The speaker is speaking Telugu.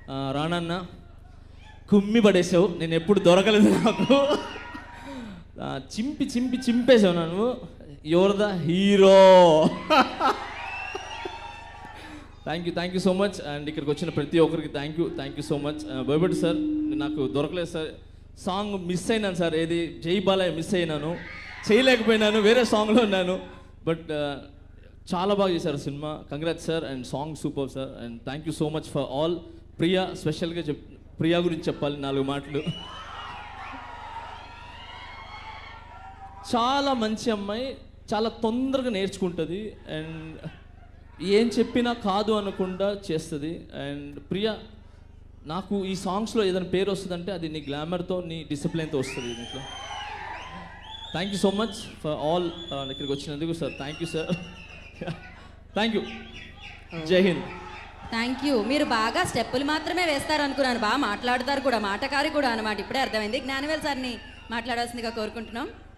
ఆ, రానన్న కుమ్మి పడేసావు నేను ఎప్పుడు దొరకలేదు నాకు ఆ, చింపి చింపి చింపేసావు నన్ను your the hero thank you thank you so much and ఇక్కడికి వచ్చిన ప్రతి ఒక్కరికి thank you thank you so much భయపడి సార్ నాకు దొరకలేదు సార్ సాంగ్ మిస్ అయినాను సార్ ఏది జై బాలయ్య మిస్ అయినాను చేయలేకపోయినాను వేరే సాంగ్లో ఉన్నాను బట్ చాలా బాగా చేశారు cinema congrats sir and song super sir and thank you so much for all Priya స్పెషల్గా చెప్ ప్రియా గురించి చెప్పాలి నాలుగు మాటలు చాలా మంచి అమ్మాయి చాలా తొందరగా నేర్చుకుంటుంది అండ్ ఏం చెప్పినా కాదు అనకుండా చేస్తుంది అండ్ ప్రియా నాకు ఈ సాంగ్స్లో ఏదైనా పేరు వస్తుందంటే అది నీ గ్లామర్తో నీ డిసిప్లిన్తో వస్తుంది దీంట్లో thank you so much for all ఇక్కడికి వచ్చినందుకు sir thank you sir thank you Jai Hind thank you మీరు బాగా స్టెప్పులు మాత్రమే వేస్తారు అనుకున్నాను బాగా మాట్లాడతారు కూడా మాటకారి కూడా అనమాట ఇప్పుడే అర్థమైంది జ్ఞానవేల్ సార్ని మాట్లాడాల్సిందిగా కోరుకుంటున్నాం